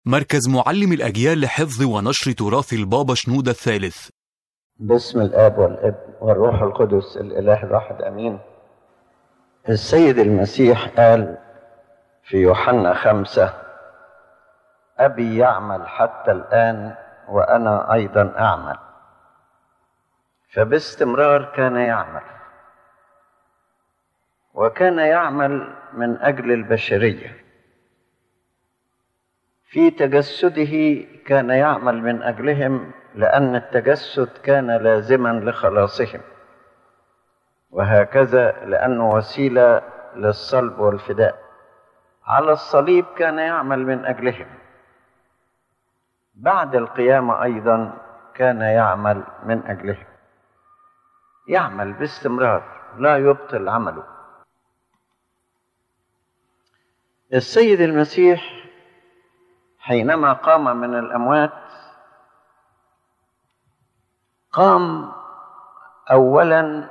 مركز معلم الأجيال لحفظ ونشر تراث البابا شنودة الثالث باسم الاب والابن والروح القدس الاله الواحد امين السيد المسيح قال في يوحنا خمسة أبي يعمل حتى الآن وأنا أيضا أعمل فباستمرار كان يعمل وكان يعمل من أجل البشرية في تجسده كان يعمل من أجلهم لأن التجسد كان لازما لخلاصهم وهكذا لأنه وسيلة للصلب والفداء على الصليب كان يعمل من أجلهم بعد القيامة أيضا كان يعمل من أجلهم يعمل باستمرار لا يبطل عمله السيد المسيح حينما قام من الأموات قام أولا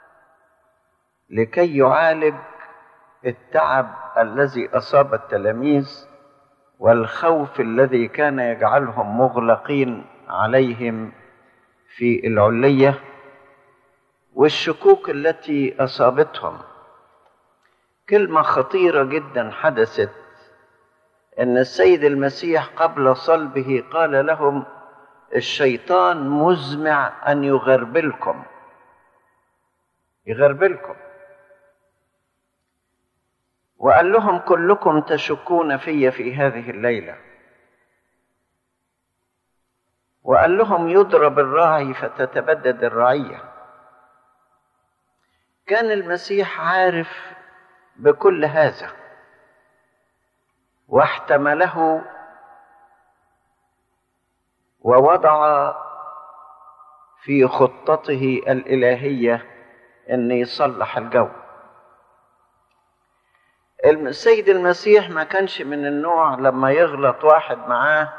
لكي يعالج التعب الذي أصاب التلاميذ والخوف الذي كان يجعلهم مغلقين عليهم في العلية والشكوك التي أصابتهم كلمة خطيرة جدا حدثت ان السيد المسيح قبل صلبه قال لهم الشيطان مزمع ان يغربلكم يغربلكم وقال لهم كلكم تشكون في في هذه الليله وقال لهم يضرب الراعي فتتبدد الرعيه كان المسيح عارف بكل هذا واحتمله ووضع في خطته الالهيه ان يصلح الجو السيد المسيح ما كانش من النوع لما يغلط واحد معاه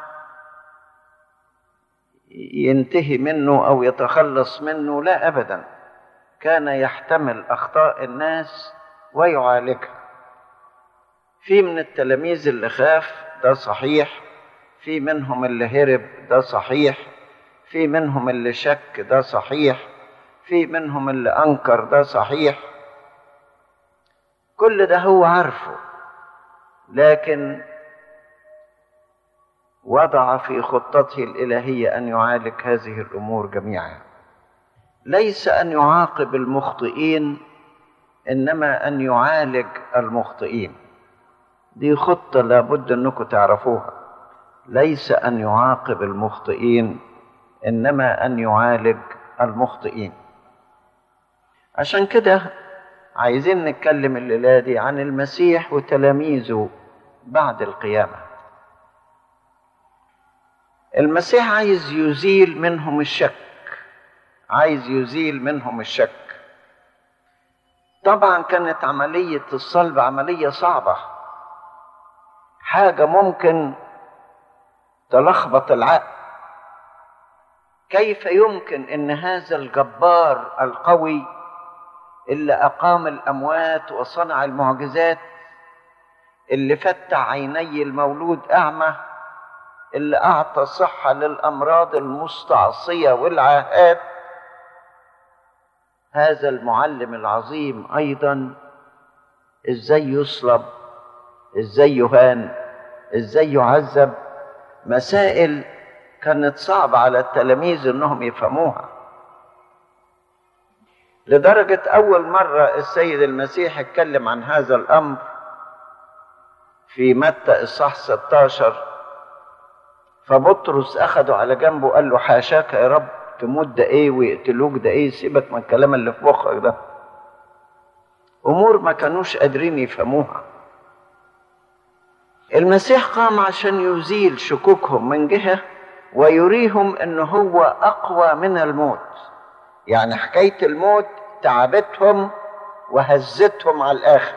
ينتهي منه او يتخلص منه لا ابدا كان يحتمل اخطاء الناس ويعالجها في من التلاميذ اللي خاف ده صحيح في منهم اللي هرب ده صحيح في منهم اللي شك ده صحيح في منهم اللي انكر ده صحيح كل ده هو عارفه لكن وضع في خطته الالهيه ان يعالج هذه الامور جميعا ليس ان يعاقب المخطئين انما ان يعالج المخطئين دي خطة لابد أنكم تعرفوها ليس أن يعاقب المخطئين إنما أن يعالج المخطئين عشان كده عايزين نتكلم الليلة دي عن المسيح وتلاميذه بعد القيامة المسيح عايز يزيل منهم الشك عايز يزيل منهم الشك طبعا كانت عملية الصلب عملية صعبة حاجة ممكن تلخبط العقل كيف يمكن ان هذا الجبار القوي اللي اقام الاموات وصنع المعجزات اللي فتح عيني المولود اعمى اللي اعطى صحه للامراض المستعصيه والعاهات هذا المعلم العظيم ايضا ازاي يصلب ازاي يهان ازاي يعذب مسائل كانت صعبة على التلاميذ انهم يفهموها لدرجة أول مرة السيد المسيح اتكلم عن هذا الأمر في متى إصحاح 16 فبطرس أخده على جنبه وقال له حاشاك يا رب تموت ده إيه ويقتلوك ده إيه سيبك من الكلام اللي في مخك ده أمور ما كانوش قادرين يفهموها المسيح قام عشان يزيل شكوكهم من جهة ويريهم ان هو اقوى من الموت يعني حكاية الموت تعبتهم وهزتهم على الاخر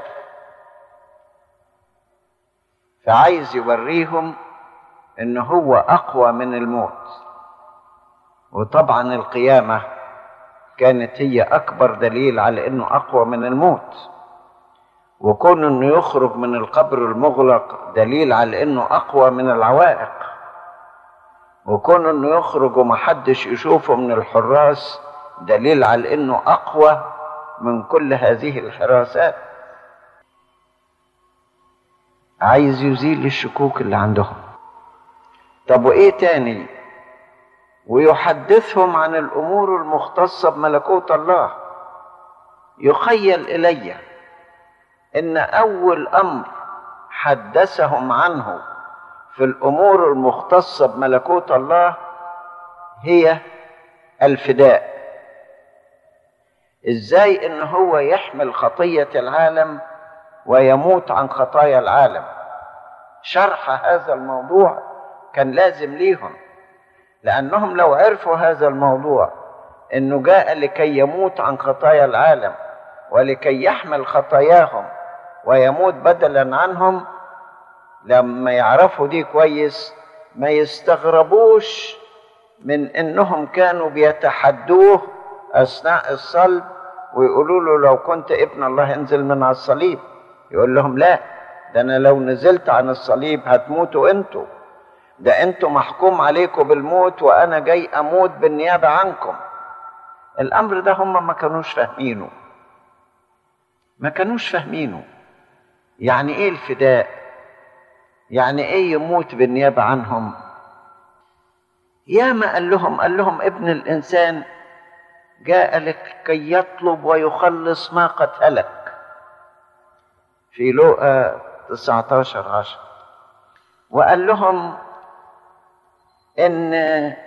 فعايز يوريهم ان هو اقوى من الموت وطبعا القيامة كانت هي اكبر دليل على انه اقوى من الموت وكون انه يخرج من القبر المغلق دليل على انه اقوى من العوائق وكون انه يخرج ومحدش يشوفه من الحراس دليل على انه اقوى من كل هذه الحراسات عايز يزيل الشكوك اللي عندهم طب وايه تاني ويحدثهم عن الامور المختصه بملكوت الله يخيل الي ان اول امر حدثهم عنه في الامور المختصه بملكوت الله هي الفداء ازاي ان هو يحمل خطيه العالم ويموت عن خطايا العالم شرح هذا الموضوع كان لازم ليهم لانهم لو عرفوا هذا الموضوع انه جاء لكي يموت عن خطايا العالم ولكي يحمل خطاياهم ويموت بدلا عنهم لما يعرفوا دي كويس ما يستغربوش من انهم كانوا بيتحدوه اثناء الصلب ويقولوا له لو كنت ابن الله انزل من على الصليب يقول لهم لا ده انا لو نزلت عن الصليب هتموتوا انتوا ده انتوا محكوم عليكم بالموت وانا جاي اموت بالنيابه عنكم الامر ده هم ما كانوش فاهمينه ما كانوش فاهمينه يعني ايه الفداء يعني ايه يموت بالنيابه عنهم يا ما قال لهم قال لهم ابن الانسان جاء لكي يطلب ويخلص ما قد هلك في لوقا 19 10 وقال لهم ان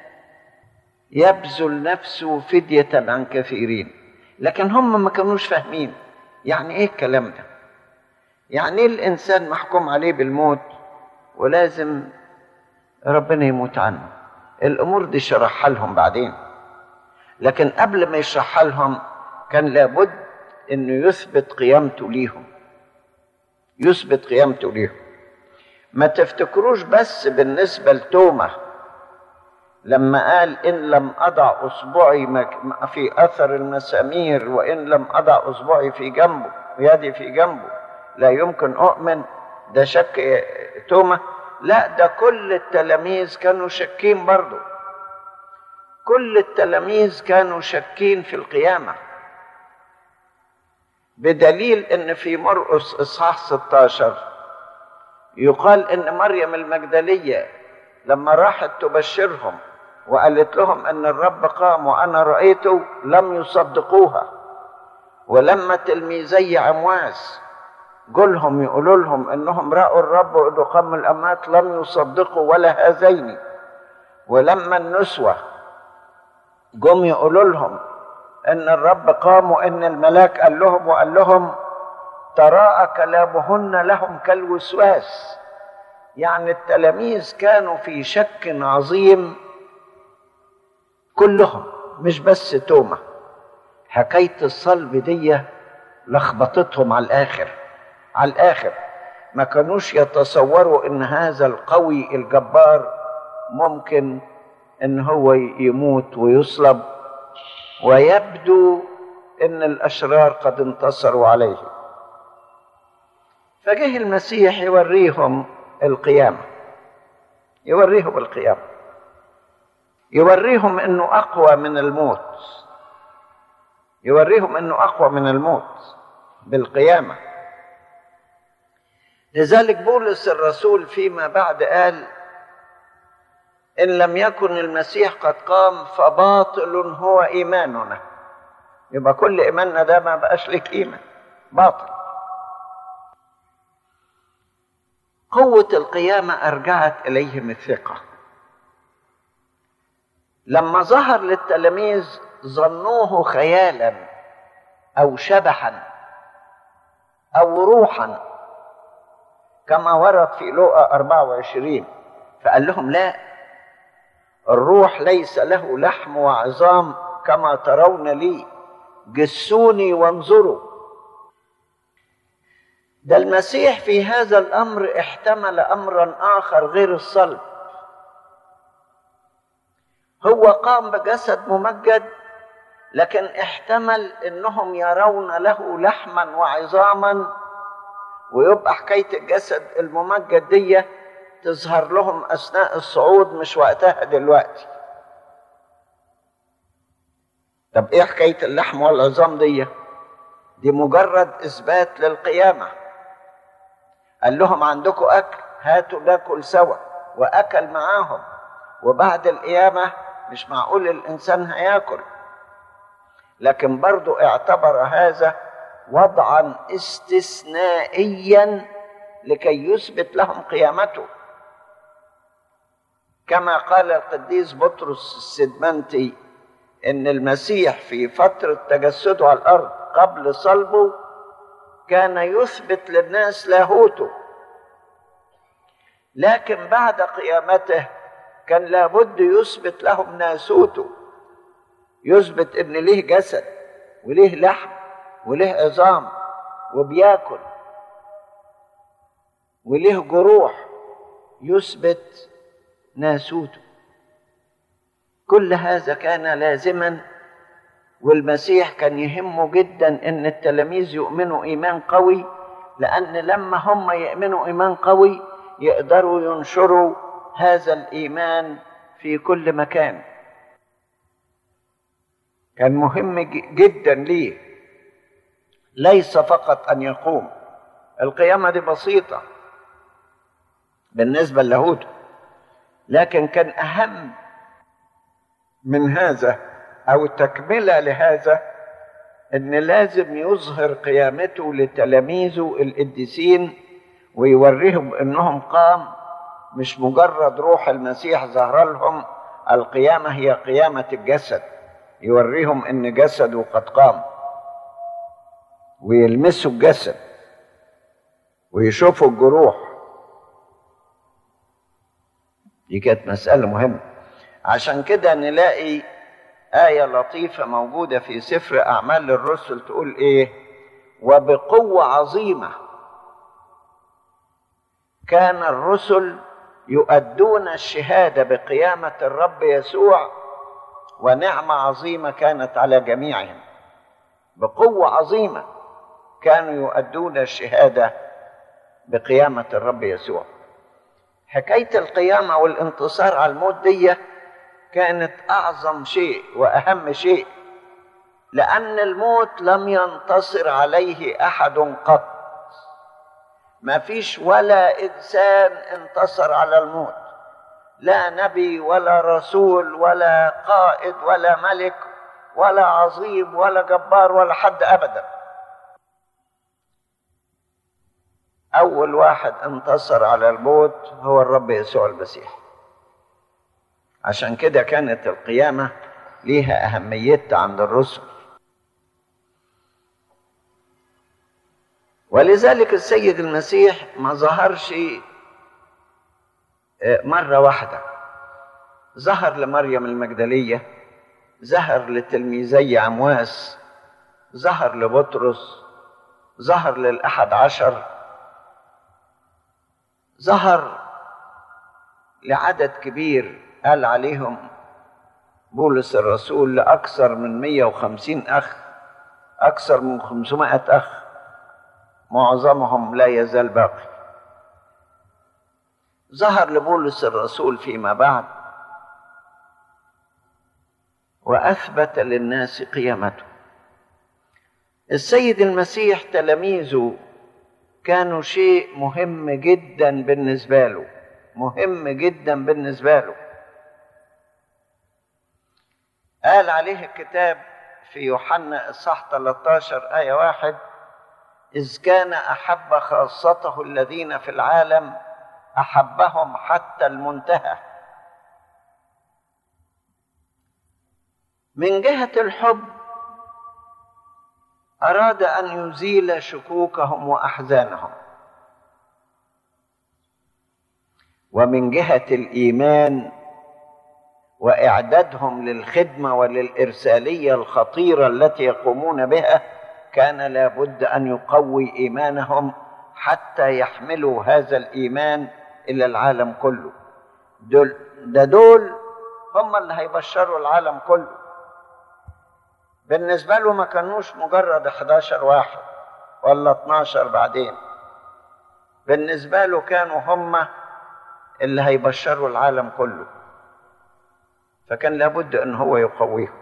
يبذل نفسه فدية عن كثيرين لكن هم ما كانوش فاهمين يعني ايه الكلام ده يعني ايه الانسان محكوم عليه بالموت ولازم ربنا يموت عنه الامور دي شرحها لهم بعدين لكن قبل ما يشرحها لهم كان لابد انه يثبت قيامته ليهم يثبت قيامته ليهم ما تفتكروش بس بالنسبه لتوما لما قال ان لم اضع اصبعي في اثر المسامير وان لم اضع اصبعي في جنبه يدي في جنبه لا يمكن اؤمن ده شك توما لا ده كل التلاميذ كانوا شاكين برضه كل التلاميذ كانوا شاكين في القيامه بدليل ان في مرقس اصحاح 16 يقال ان مريم المجدليه لما راحت تبشرهم وقالت لهم ان الرب قام وانا رايته لم يصدقوها ولما تلميذي عمواس جولهم يقولوا لهم انهم راوا الرب وانه قام من الاموات لم يصدقوا ولا هذين ولما النسوه جم يقولوا لهم ان الرب قام وان الملاك قال لهم وقال لهم تراءى كلامهن لهم كالوسواس يعني التلاميذ كانوا في شك عظيم كلهم مش بس توما حكايه الصلب دي لخبطتهم على الاخر على الاخر ما كانوش يتصوروا ان هذا القوي الجبار ممكن ان هو يموت ويصلب ويبدو ان الاشرار قد انتصروا عليه فجه المسيح يوريهم القيامه يوريهم القيامه يوريهم انه اقوى من الموت يوريهم انه اقوى من الموت بالقيامه لذلك بولس الرسول فيما بعد قال ان لم يكن المسيح قد قام فباطل هو ايماننا يبقى كل ايماننا ده ما بقاش لك قيمه باطل قوه القيامه ارجعت اليهم الثقه لما ظهر للتلاميذ ظنوه خيالا او شبحا او روحا كما ورد في لوقا 24 فقال لهم لا الروح ليس له لحم وعظام كما ترون لي جسوني وانظروا ده المسيح في هذا الامر احتمل امرا اخر غير الصلب هو قام بجسد ممجد لكن احتمل انهم يرون له لحما وعظاما ويبقى حكاية الجسد الممجد دي تظهر لهم أثناء الصعود مش وقتها دلوقتي طب ايه حكاية اللحم والعظام دي دي مجرد إثبات للقيامة قال لهم عندكم أكل هاتوا ناكل سوا وأكل معاهم وبعد القيامة مش معقول الإنسان هياكل لكن برضو اعتبر هذا وضعا استثنائيا لكي يثبت لهم قيامته كما قال القديس بطرس السدمنتي ان المسيح في فتره تجسده على الارض قبل صلبه كان يثبت للناس لاهوته لكن بعد قيامته كان لابد يثبت لهم ناسوته يثبت ان ليه جسد وليه لحم وليه عظام وبياكل وليه جروح يثبت ناسوته كل هذا كان لازما والمسيح كان يهمه جدا ان التلاميذ يؤمنوا ايمان قوي لان لما هم يؤمنوا ايمان قوي يقدروا ينشروا هذا الايمان في كل مكان كان مهم جدا ليه ليس فقط ان يقوم القيامه دي بسيطه بالنسبه للاهوت لكن كان اهم من هذا او تكمله لهذا ان لازم يظهر قيامته لتلاميذه القديسين ويوريهم انهم قام مش مجرد روح المسيح ظهر لهم القيامه هي قيامه الجسد يوريهم ان جسده قد قام ويلمسوا الجسد ويشوفوا الجروح دي كانت مسألة مهمة عشان كده نلاقي آية لطيفة موجودة في سفر أعمال الرسل تقول إيه وبقوة عظيمة كان الرسل يؤدون الشهادة بقيامة الرب يسوع ونعمة عظيمة كانت على جميعهم بقوة عظيمة كانوا يؤدون الشهادة بقيامة الرب يسوع حكاية القيامة والانتصار على الموت دي كانت أعظم شيء وأهم شيء لأن الموت لم ينتصر عليه أحد قط ما فيش ولا إنسان انتصر على الموت لا نبي ولا رسول ولا قائد ولا ملك ولا عظيم ولا جبار ولا حد أبدا أول واحد انتصر على الموت هو الرب يسوع المسيح عشان كده كانت القيامة ليها أهميتها عند الرسل ولذلك السيد المسيح ما ظهرش مرة واحدة ظهر لمريم المجدلية ظهر لتلميذي عمواس ظهر لبطرس ظهر للأحد عشر ظهر لعدد كبير قال عليهم بولس الرسول لأكثر من 150 أخ أكثر من 500 أخ معظمهم لا يزال باقي ظهر لبولس الرسول فيما بعد وأثبت للناس قيامته السيد المسيح تلاميذه كانوا شيء مهم جدا بالنسبة له مهم جدا بالنسبة له قال عليه الكتاب في يوحنا إصحاح 13 آية واحد إذ كان أحب خاصته الذين في العالم أحبهم حتى المنتهى من جهة الحب أراد أن يزيل شكوكهم وأحزانهم ومن جهة الإيمان وإعدادهم للخدمة وللإرسالية الخطيرة التي يقومون بها كان لابد أن يقوي إيمانهم حتى يحملوا هذا الإيمان إلى العالم كله دول ده دول هم اللي هيبشروا العالم كله بالنسبة له ما كانوش مجرد 11 واحد ولا 12 بعدين بالنسبة له كانوا هم اللي هيبشروا العالم كله فكان لابد ان هو يقويهم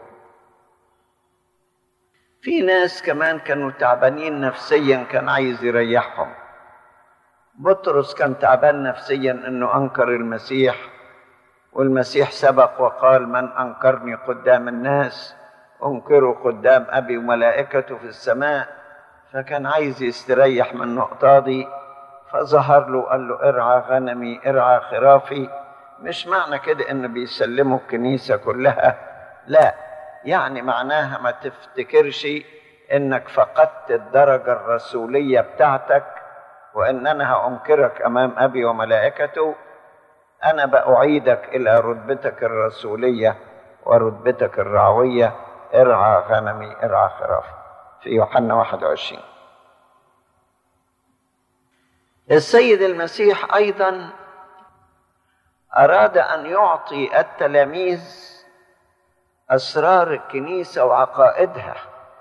في ناس كمان كانوا تعبانين نفسيا كان عايز يريحهم بطرس كان تعبان نفسيا انه انكر المسيح والمسيح سبق وقال من انكرني قدام الناس انكره قدام ابي وملائكته في السماء فكان عايز يستريح من النقطه دي فظهر له قال له ارعى غنمي ارعى خرافي مش معنى كده ان بيسلموا الكنيسه كلها لا يعني معناها ما تفتكرش انك فقدت الدرجه الرسوليه بتاعتك وان انا هانكرك امام ابي وملائكته انا باعيدك الى رتبتك الرسوليه ورتبتك الرعويه ارعى غنمي ارعى خرافي في يوحنا 21 السيد المسيح ايضا اراد ان يعطي التلاميذ اسرار الكنيسه وعقائدها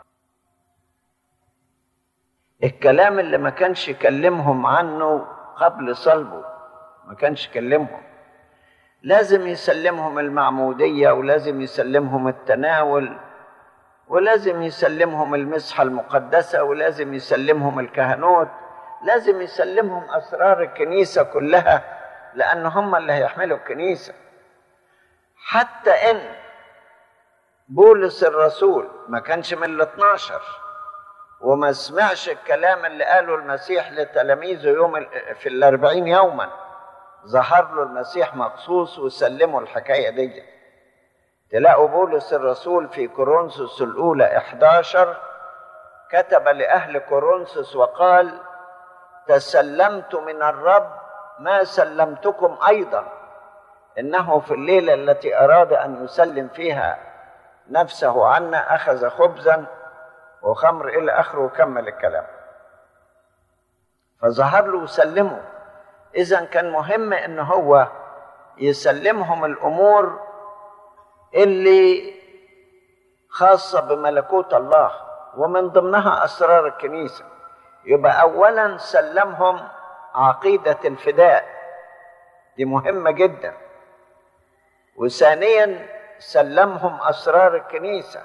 الكلام اللي ما كانش يكلمهم عنه قبل صلبه ما كانش يكلمهم لازم يسلمهم المعموديه ولازم يسلمهم التناول ولازم يسلمهم المسحه المقدسه ولازم يسلمهم الكهنوت لازم يسلمهم اسرار الكنيسه كلها لان هم اللي هيحملوا الكنيسه حتى ان بولس الرسول ما كانش من ال 12 وما سمعش الكلام اللي قاله المسيح لتلاميذه يوم في الأربعين يوما ظهر له المسيح مخصوص وسلمه الحكاية دي تلاقوا بولس الرسول في كورنثوس الأولى 11 كتب لأهل كورنثوس وقال تسلمت من الرب ما سلمتكم أيضا إنه في الليلة التي أراد أن يسلم فيها نفسه عنا أخذ خبزا وخمر إلى آخره وكمل الكلام فظهر له وسلمه إذا كان مهم إن هو يسلمهم الأمور اللي خاصة بملكوت الله ومن ضمنها أسرار الكنيسة يبقى أولا سلمهم عقيدة الفداء دي مهمة جدا وثانيا سلمهم أسرار الكنيسة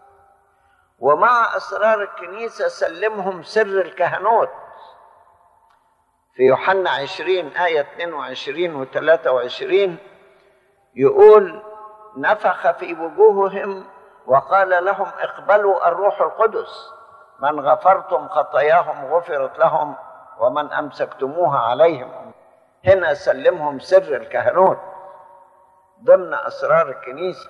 ومع أسرار الكنيسة سلمهم سر الكهنوت في يوحنا عشرين آية 22 و 23 يقول نفخ في وجوههم وقال لهم اقبلوا الروح القدس من غفرتم خطاياهم غفرت لهم ومن أمسكتموها عليهم هنا سلمهم سر الكهنوت ضمن أسرار الكنيسة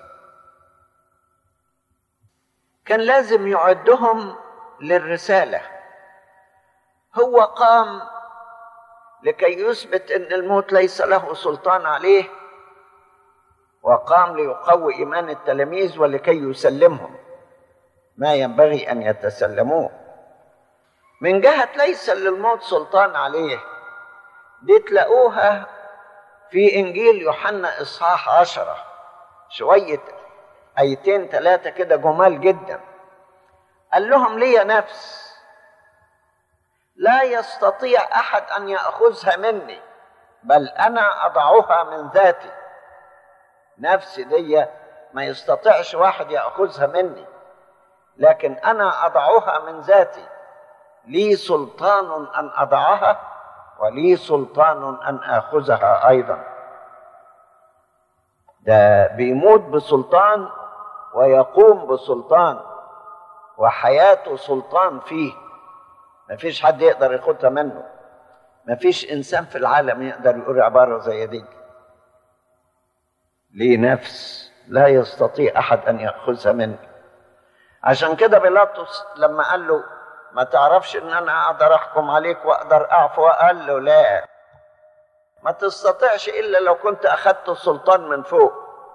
كان لازم يعدهم للرسالة هو قام لكي يثبت ان الموت ليس له سلطان عليه وقام ليقوي ايمان التلاميذ ولكي يسلمهم ما ينبغي ان يتسلموه من جهه ليس للموت سلطان عليه دي تلاقوها في انجيل يوحنا اصحاح عشره شويه ايتين ثلاثه كده جمال جدا قال لهم لي نفس لا يستطيع احد ان ياخذها مني بل انا اضعها من ذاتي نفسي دي ما يستطيعش واحد ياخذها مني لكن انا اضعها من ذاتي لي سلطان ان اضعها ولي سلطان ان اخذها ايضا ده بيموت بسلطان ويقوم بسلطان وحياته سلطان فيه ما فيش حد يقدر ياخدها منه ما فيش انسان في العالم يقدر يقول عباره زي دي ليه نفس لا يستطيع احد ان ياخذها مني عشان كده بيلاطس لما قال له ما تعرفش ان انا اقدر احكم عليك واقدر اعفو قال له لا ما تستطيعش الا لو كنت اخذت السلطان من فوق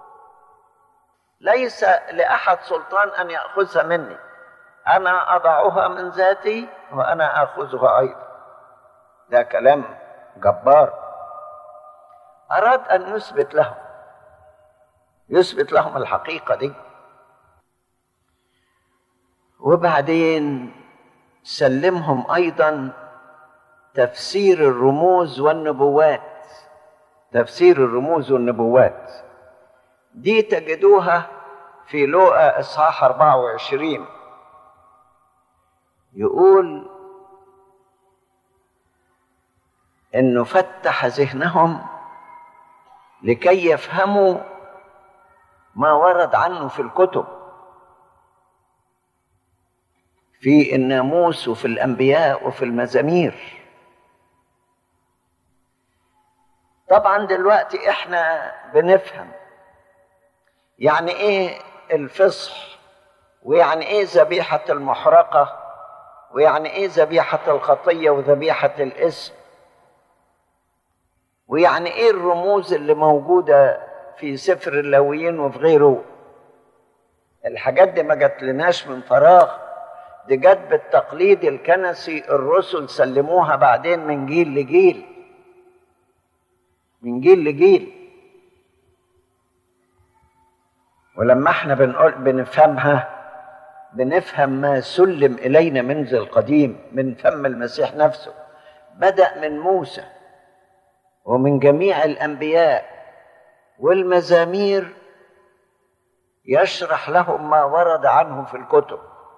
ليس لاحد سلطان ان ياخذها مني انا اضعها من ذاتي وانا اخذها ايضا ده كلام جبار اراد ان يثبت لهم يثبت لهم الحقيقه دي وبعدين سلمهم ايضا تفسير الرموز والنبوات تفسير الرموز والنبوات دي تجدوها في لوقا اصحاح 24 يقول انه فتح ذهنهم لكي يفهموا ما ورد عنه في الكتب في الناموس وفي الانبياء وفي المزامير طبعا دلوقتي احنا بنفهم يعني ايه الفصح ويعني ايه ذبيحه المحرقه ويعني ايه ذبيحه الخطيه وذبيحه الاسم ويعني ايه الرموز اللي موجوده في سفر اللاويين وفي غيره الحاجات دي ما جات لناش من فراغ دي جت بالتقليد الكنسي الرسل سلموها بعدين من جيل لجيل من جيل لجيل ولما احنا بنقول بنفهمها بنفهم ما سلم الينا منذ القديم من فم المسيح نفسه بدا من موسى ومن جميع الانبياء والمزامير يشرح لهم ما ورد عنه في الكتب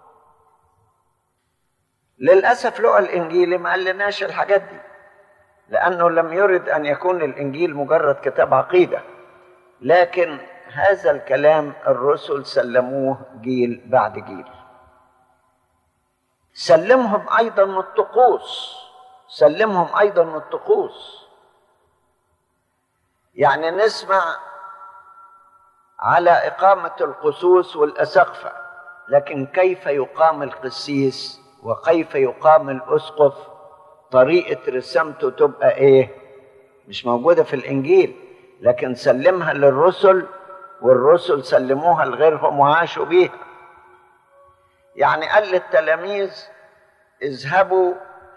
للاسف لقى الانجيل ما قالناش الحاجات دي لانه لم يرد ان يكون الانجيل مجرد كتاب عقيده لكن هذا الكلام الرسل سلموه جيل بعد جيل سلمهم ايضا الطقوس سلمهم ايضا الطقوس يعني نسمع على اقامه القسوس والاسقفه لكن كيف يقام القسيس وكيف يقام الاسقف طريقه رسامته تبقى ايه مش موجوده في الانجيل لكن سلمها للرسل والرسل سلموها لغيرهم وعاشوا بيها يعني قال للتلاميذ اذهبوا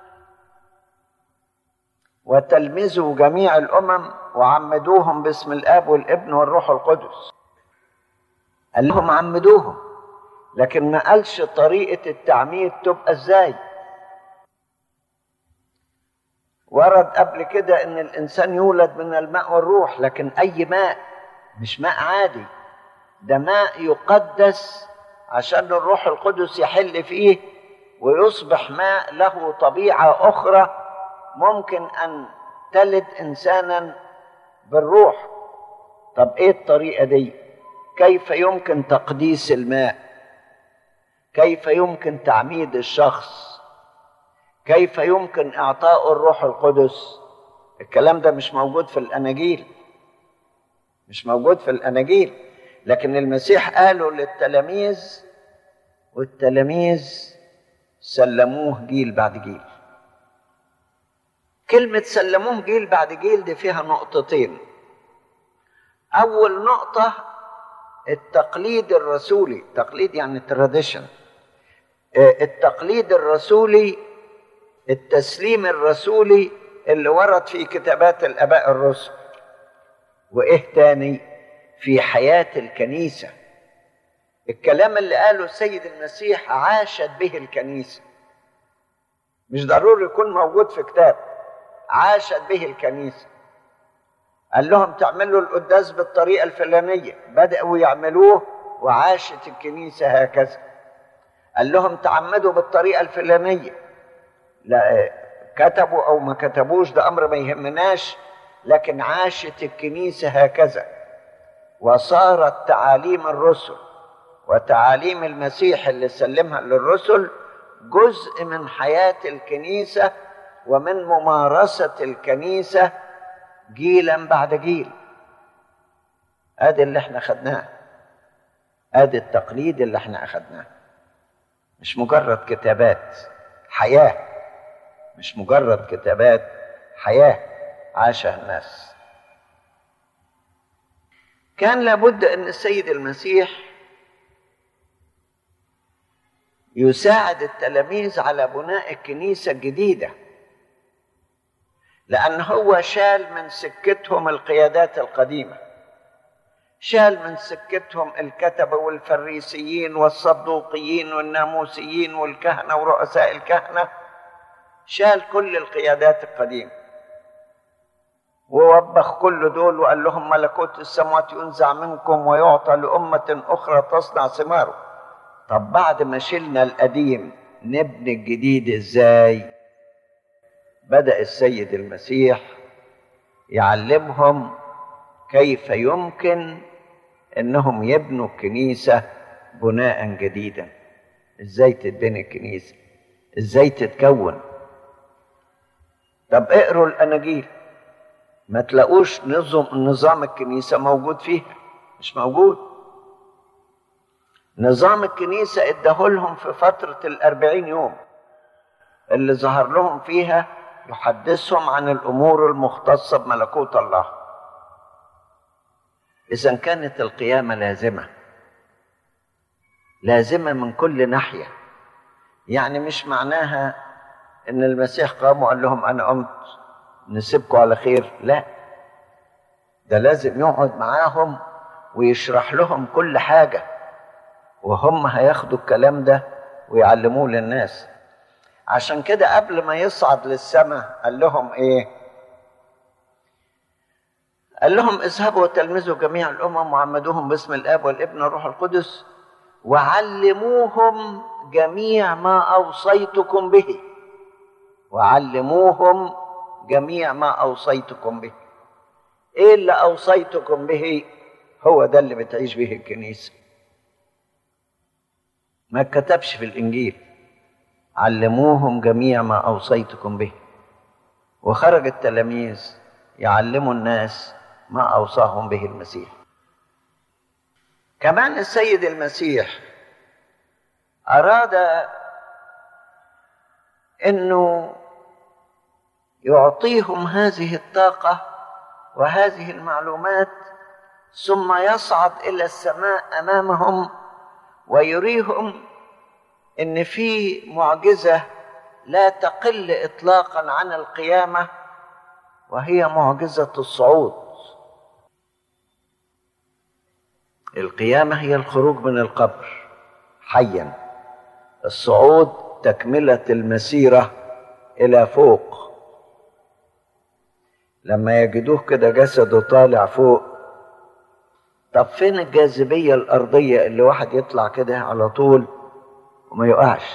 وتلمذوا جميع الامم وعمدوهم باسم الاب والابن والروح القدس قال لهم عمدوهم لكن ما قالش طريقه التعميد تبقى ازاي ورد قبل كده ان الانسان يولد من الماء والروح لكن اي ماء مش ماء عادي ده ماء يقدس عشان الروح القدس يحل فيه ويصبح ماء له طبيعه اخرى ممكن ان تلد انسانا بالروح طب ايه الطريقه دي كيف يمكن تقديس الماء كيف يمكن تعميد الشخص كيف يمكن اعطاء الروح القدس الكلام ده مش موجود في الاناجيل مش موجود في الاناجيل لكن المسيح قاله للتلاميذ والتلاميذ سلموه جيل بعد جيل كلمة سلموه جيل بعد جيل دي فيها نقطتين أول نقطة التقليد الرسولي تقليد يعني تراديشن التقليد الرسولي التسليم الرسولي اللي ورد في كتابات الآباء الرسل وإيه تاني في حياة الكنيسة الكلام اللي قاله السيد المسيح عاشت به الكنيسة مش ضروري يكون موجود في كتاب عاشت به الكنيسة قال لهم تعملوا القداس بالطريقة الفلانية بدأوا يعملوه وعاشت الكنيسة هكذا قال لهم تعمدوا بالطريقة الفلانية لا كتبوا أو ما كتبوش ده أمر ما يهمناش لكن عاشت الكنيسة هكذا وصارت تعاليم الرسل وتعاليم المسيح اللي سلمها للرسل جزء من حياة الكنيسة ومن ممارسة الكنيسة جيلا بعد جيل ادي اللي احنا خدناه ادي التقليد اللي احنا اخدناه مش مجرد كتابات حياة مش مجرد كتابات حياة عاشها الناس كان لابد ان السيد المسيح يساعد التلاميذ على بناء الكنيسة الجديدة لأن هو شال من سكتهم القيادات القديمة شال من سكتهم الكتبة والفريسيين والصدوقيين والناموسيين والكهنة ورؤساء الكهنة شال كل القيادات القديمة ووبخ كل دول وقال لهم ملكوت السماوات ينزع منكم ويعطى لأمة أخرى تصنع ثماره طب بعد ما شلنا القديم نبني الجديد ازاي بدأ السيد المسيح يعلمهم كيف يمكن انهم يبنوا الكنيسة بناء جديدا ازاي تتبني الكنيسة ازاي تتكون طب اقروا الاناجيل ما تلاقوش نظم نظام الكنيسة موجود فيها مش موجود نظام الكنيسة اداهولهم في فترة الأربعين يوم اللي ظهر لهم فيها يحدثهم عن الأمور المختصة بملكوت الله إذا كانت القيامة لازمة لازمة من كل ناحية يعني مش معناها إن المسيح قام وقال لهم أنا قمت نسيبكم على خير لا ده لازم يقعد معاهم ويشرح لهم كل حاجة وهم هياخدوا الكلام ده ويعلموه للناس عشان كده قبل ما يصعد للسماء قال لهم ايه قال لهم اذهبوا وتلمذوا جميع الامم وعمدوهم باسم الاب والابن والروح القدس وعلموهم جميع ما اوصيتكم به وعلموهم جميع ما اوصيتكم به ايه اللي اوصيتكم به هو ده اللي بتعيش به الكنيسه ما كتبش في الانجيل علموهم جميع ما اوصيتكم به وخرج التلاميذ يعلموا الناس ما اوصاهم به المسيح كمان السيد المسيح اراد انه يعطيهم هذه الطاقه وهذه المعلومات ثم يصعد الى السماء امامهم ويريهم ان في معجزه لا تقل اطلاقا عن القيامه وهي معجزه الصعود القيامه هي الخروج من القبر حيا الصعود تكمله المسيره الى فوق لما يجدوه كده جسده طالع فوق طب فين الجاذبيه الارضيه اللي واحد يطلع كده على طول وما يقعش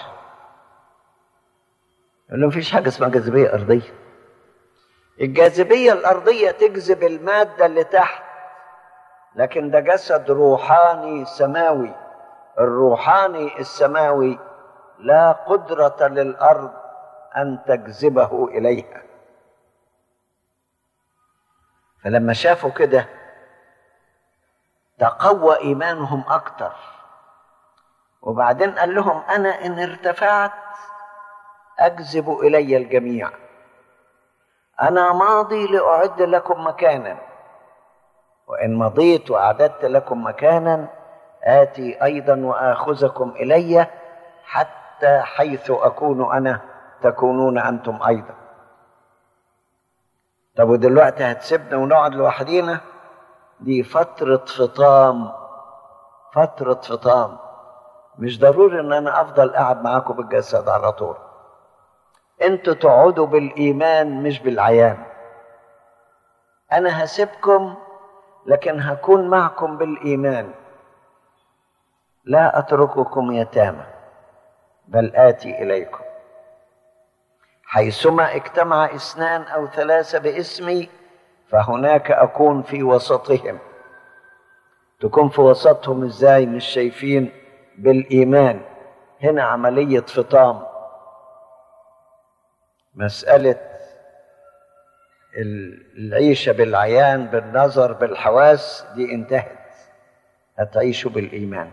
يقول له مفيش حاجه اسمها جاذبيه ارضيه الجاذبيه الارضيه تجذب الماده اللي تحت لكن ده جسد روحاني سماوي الروحاني السماوي لا قدره للارض ان تجذبه اليها فلما شافوا كده تقوى ايمانهم اكتر وبعدين قال لهم انا ان ارتفعت اجذب الي الجميع انا ماضي لاعد لكم مكانا وان مضيت واعددت لكم مكانا اتي ايضا واخذكم الي حتى حيث اكون انا تكونون انتم ايضا طب ودلوقتي هتسيبنا ونقعد لوحدينا دي فترة فطام فترة فطام مش ضروري ان انا افضل قاعد معاكم بالجسد على طول انتوا تقعدوا بالايمان مش بالعيان انا هسيبكم لكن هكون معكم بالايمان لا اترككم يتامى بل اتي اليكم حيثما اجتمع اثنان او ثلاثه باسمي فهناك اكون في وسطهم تكون في وسطهم ازاي مش شايفين بالايمان هنا عمليه فطام مساله العيشه بالعيان بالنظر بالحواس دي انتهت هتعيشوا بالايمان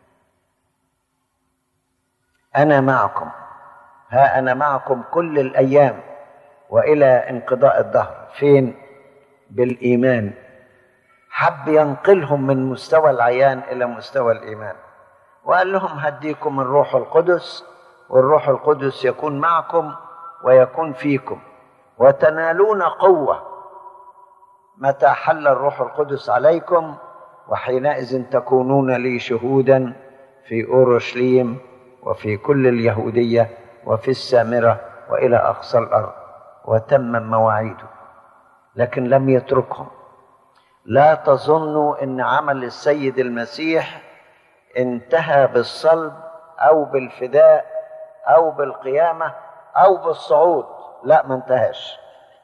انا معكم ها انا معكم كل الايام والى انقضاء الدهر فين بالايمان حب ينقلهم من مستوى العيان الى مستوى الايمان وقال لهم هديكم الروح القدس والروح القدس يكون معكم ويكون فيكم وتنالون قوه متى حل الروح القدس عليكم وحينئذ تكونون لي شهودا في اورشليم وفي كل اليهوديه وفي السامره والى اقصى الارض وتمم مواعيده لكن لم يتركهم لا تظنوا ان عمل السيد المسيح انتهى بالصلب او بالفداء او بالقيامه او بالصعود لا ما انتهاش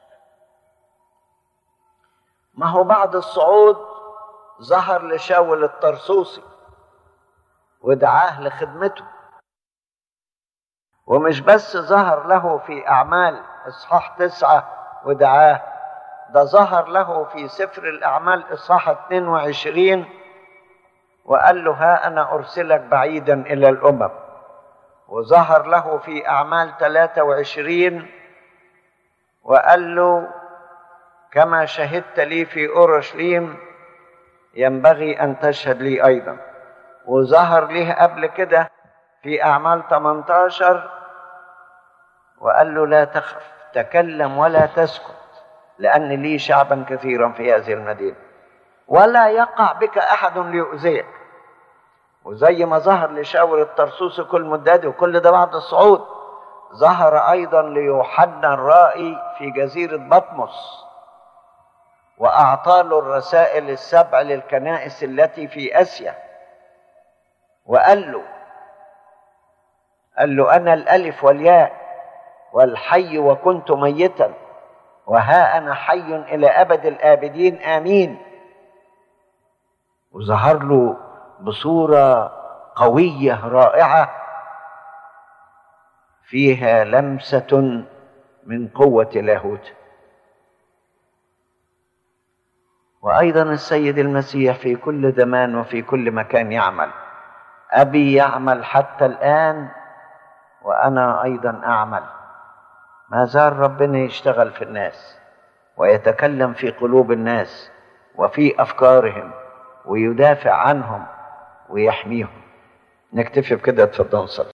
ما هو بعد الصعود ظهر لشاول الطرسوسي ودعاه لخدمته ومش بس ظهر له في أعمال إصحاح تسعة ودعاه ده ظهر له في سفر الأعمال إصحاح 22 وقال له ها أنا أرسلك بعيدا إلى الأمم وظهر له في أعمال 23 وقال له كما شهدت لي في أورشليم ينبغي أن تشهد لي أيضا وظهر له قبل كده في أعمال 18 وقال له لا تخف تكلم ولا تسكت لأن لي شعبا كثيرا في هذه المدينة ولا يقع بك أحد ليؤذيك وزي ما ظهر لشاور الطرسوس كل مداد وكل ده بعد الصعود ظهر أيضا ليوحنا الرائي في جزيرة بطمس وأعطى له الرسائل السبع للكنائس التي في آسيا وقال له قال له أنا الألف والياء والحي وكنت ميتا وها أنا حي إلى أبد الآبدين آمين وظهر له بصورة قوية رائعة فيها لمسة من قوة لاهوت وأيضا السيد المسيح في كل زمان وفي كل مكان يعمل أبي يعمل حتى الآن وأنا أيضا أعمل ما زال ربنا يشتغل في الناس ويتكلم في قلوب الناس وفي أفكارهم ويدافع عنهم ويحميهم نكتفي بكده اتفضل صلي